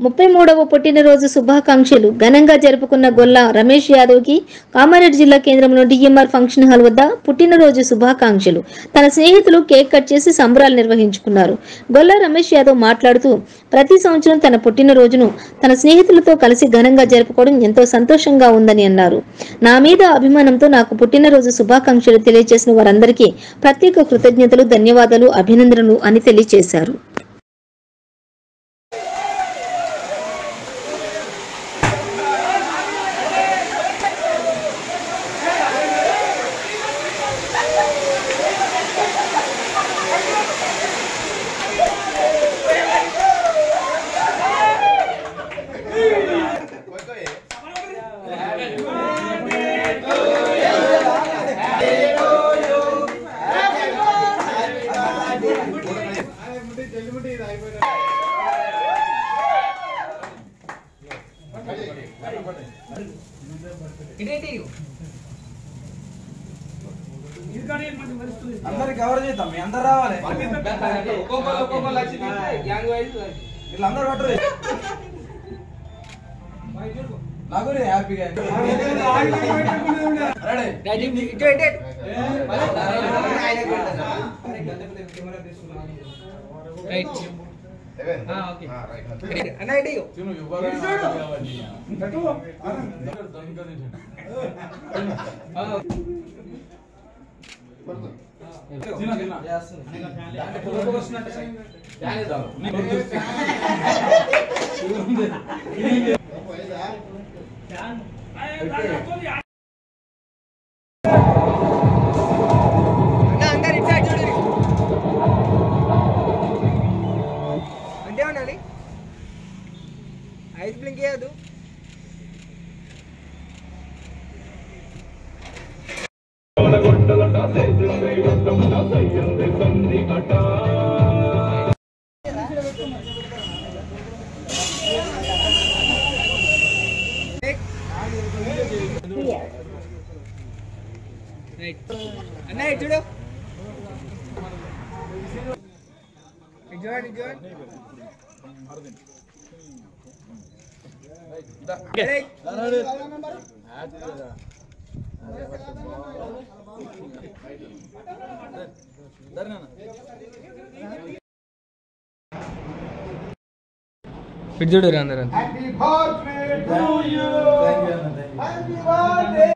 ముప్పై మూడవ పుట్టినరోజు శుభాకాంక్షలు ఘనంగా జరుపుకున్న గొల్ల రమేష్ యాదవ్కి కామారెడ్డి జిల్లా కేంద్రంలో డిఎంఆర్ ఫంక్షన్ హాల్ వద్ద పుట్టినరోజు శుభాకాంక్షలు తన స్నేహితులు కేక్ కట్ చేసి సంబరాలు నిర్వహించుకున్నారు గొల్ల రమేష్ యాదవ్ మాట్లాడుతూ ప్రతి సంవత్సరం తన పుట్టినరోజును తన స్నేహితులతో కలిసి ఘనంగా జరుపుకోవడం ఎంతో సంతోషంగా ఉందని అన్నారు నా మీద అభిమానంతో నాకు పుట్టినరోజు శుభాకాంక్షలు తెలియజేసిన వారందరికీ ప్రత్యేక కృతజ్ఞతలు ధన్యవాదాలు అభినందనలు అని తెలియజేశారు అందరికి కవర్ చేద్దాం మీ అందరు రావాలి వీళ్ళందరూ పట్టరు నగురి హ్యాపీగా రెడీ అంటే ఉండాలి ఐస్ బ్లింక్ చేయదు అన్న ఇటు చూడు ఇటు చూడండి ఇటు చూడండి Ready? ఇటు చూడు అందరూ థ్యాంక్ యూ అన్న థ్యాంక్ యూ